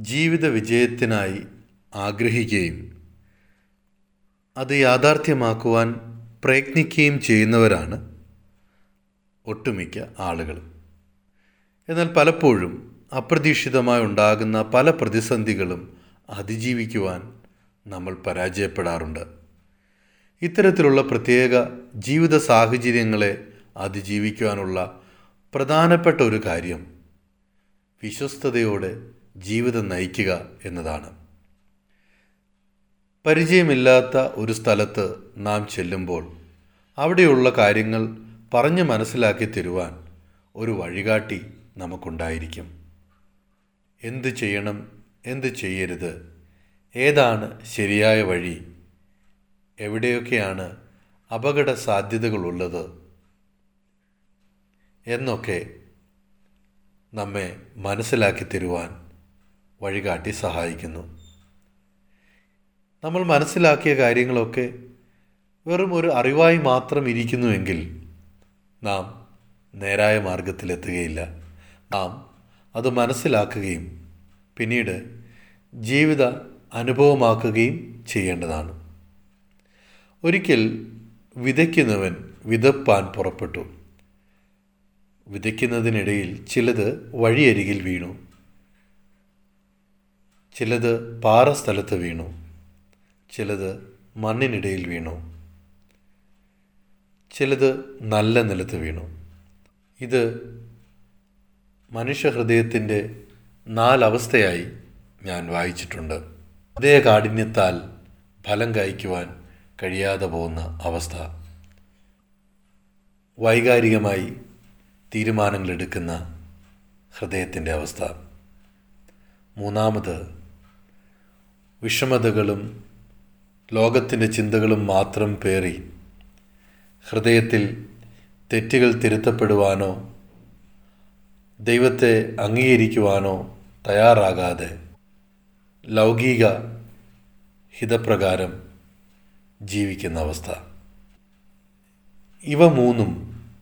ജീവിത വിജയത്തിനായി ആഗ്രഹിക്കുകയും അത് യാഥാർത്ഥ്യമാക്കുവാൻ പ്രയത്നിക്കുകയും ചെയ്യുന്നവരാണ് ഒട്ടുമിക്ക ആളുകൾ എന്നാൽ പലപ്പോഴും അപ്രതീക്ഷിതമായി ഉണ്ടാകുന്ന പല പ്രതിസന്ധികളും അതിജീവിക്കുവാൻ നമ്മൾ പരാജയപ്പെടാറുണ്ട് ഇത്തരത്തിലുള്ള പ്രത്യേക ജീവിത സാഹചര്യങ്ങളെ അതിജീവിക്കുവാനുള്ള പ്രധാനപ്പെട്ട ഒരു കാര്യം വിശ്വസ്തയോടെ ജീവിതം നയിക്കുക എന്നതാണ് പരിചയമില്ലാത്ത ഒരു സ്ഥലത്ത് നാം ചെല്ലുമ്പോൾ അവിടെയുള്ള കാര്യങ്ങൾ പറഞ്ഞ് മനസ്സിലാക്കി തരുവാൻ ഒരു വഴികാട്ടി നമുക്കുണ്ടായിരിക്കും എന്ത് ചെയ്യണം എന്ത് ചെയ്യരുത് ഏതാണ് ശരിയായ വഴി എവിടെയൊക്കെയാണ് അപകട സാധ്യതകളുള്ളത് എന്നൊക്കെ നമ്മെ മനസ്സിലാക്കി തരുവാൻ വഴികാട്ടി സഹായിക്കുന്നു നമ്മൾ മനസ്സിലാക്കിയ കാര്യങ്ങളൊക്കെ വെറും ഒരു അറിവായി മാത്രം ഇരിക്കുന്നുവെങ്കിൽ നാം നേരായ മാർഗത്തിലെത്തുകയില്ല നാം അത് മനസ്സിലാക്കുകയും പിന്നീട് ജീവിത അനുഭവമാക്കുകയും ചെയ്യേണ്ടതാണ് ഒരിക്കൽ വിതയ്ക്കുന്നവൻ വിതപ്പാൻ പുറപ്പെട്ടു വിതയ്ക്കുന്നതിനിടയിൽ ചിലത് വഴിയരികിൽ വീണു ചിലത് പാറ സ്ഥലത്ത് വീണു ചിലത് മണ്ണിനിടയിൽ വീണു ചിലത് നല്ല നിലത്ത് വീണു ഇത് മനുഷ്യഹൃദയത്തിൻ്റെ നാലവസ്ഥയായി ഞാൻ വായിച്ചിട്ടുണ്ട് ഹൃദയ കാഠിന്യത്താൽ ഫലം കായ്ക്കുവാൻ കഴിയാതെ പോകുന്ന അവസ്ഥ വൈകാരികമായി തീരുമാനങ്ങൾ എടുക്കുന്ന ഹൃദയത്തിൻ്റെ അവസ്ഥ മൂന്നാമത് വിഷമതകളും ലോകത്തിൻ്റെ ചിന്തകളും മാത്രം പേറി ഹൃദയത്തിൽ തെറ്റുകൾ തിരുത്തപ്പെടുവാനോ ദൈവത്തെ അംഗീകരിക്കുവാനോ തയ്യാറാകാതെ ലൗകിക ഹിതപ്രകാരം ജീവിക്കുന്ന അവസ്ഥ ഇവ മൂന്നും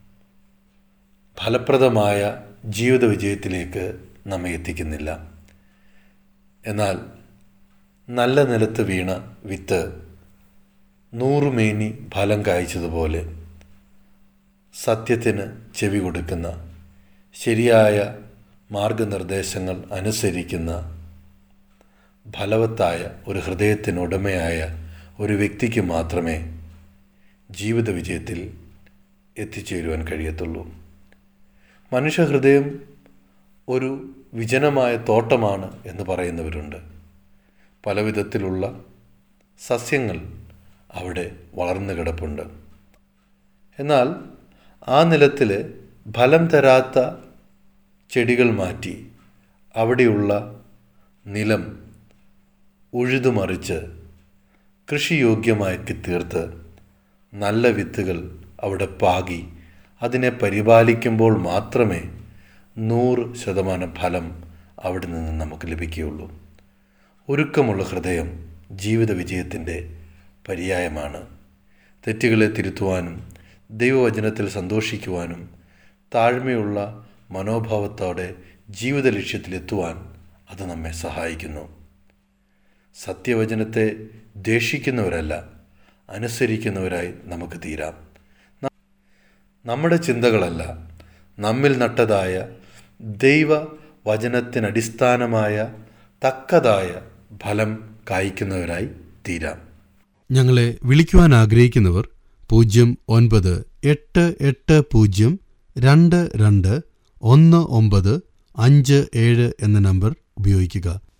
ഫലപ്രദമായ ജീവിത വിജയത്തിലേക്ക് നമ്മെ എത്തിക്കുന്നില്ല എന്നാൽ നല്ല നിലത്ത് വീണ വിത്ത് നൂറുമേനി ഫലം കായ്ച്ചതുപോലെ സത്യത്തിന് ചെവി കൊടുക്കുന്ന ശരിയായ മാർഗനിർദ്ദേശങ്ങൾ അനുസരിക്കുന്ന ഫലവത്തായ ഒരു ഹൃദയത്തിനുടമയായ ഒരു വ്യക്തിക്ക് മാത്രമേ ജീവിത വിജയത്തിൽ എത്തിച്ചേരുവാൻ കഴിയത്തുള്ളൂ മനുഷ്യഹൃദയം ഒരു വിജനമായ തോട്ടമാണ് എന്ന് പറയുന്നവരുണ്ട് പല വിധത്തിലുള്ള സസ്യങ്ങൾ അവിടെ വളർന്നു കിടപ്പുണ്ട് എന്നാൽ ആ നിലത്തിൽ ഫലം തരാത്ത ചെടികൾ മാറ്റി അവിടെയുള്ള നിലം ഉഴുതുമറിച്ച് കൃഷിയോഗ്യമാക്കി തീർത്ത് നല്ല വിത്തുകൾ അവിടെ പാകി അതിനെ പരിപാലിക്കുമ്പോൾ മാത്രമേ നൂറ് ശതമാനം ഫലം അവിടെ നിന്ന് നമുക്ക് ലഭിക്കുകയുള്ളൂ ഒരുക്കമുള്ള ഹൃദയം ജീവിത വിജയത്തിൻ്റെ പര്യായമാണ് തെറ്റുകളെ തിരുത്തുവാനും ദൈവവചനത്തിൽ സന്തോഷിക്കുവാനും താഴ്മയുള്ള മനോഭാവത്തോടെ ജീവിത ലക്ഷ്യത്തിലെത്തുവാൻ അത് നമ്മെ സഹായിക്കുന്നു സത്യവചനത്തെ ദേഷിക്കുന്നവരല്ല അനുസരിക്കുന്നവരായി നമുക്ക് തീരാം നമ്മുടെ ചിന്തകളല്ല നമ്മിൽ നട്ടതായ ദൈവ വചനത്തിനടിസ്ഥാനമായ തക്കതായ ഫലം കായ്ക്കുന്നവരായി തീരാം ഞങ്ങളെ വിളിക്കുവാൻ ആഗ്രഹിക്കുന്നവർ പൂജ്യം ഒൻപത് എട്ട് എട്ട് പൂജ്യം രണ്ട് രണ്ട് ഒന്ന് ഒമ്പത് അഞ്ച് ഏഴ് എന്ന നമ്പർ ഉപയോഗിക്കുക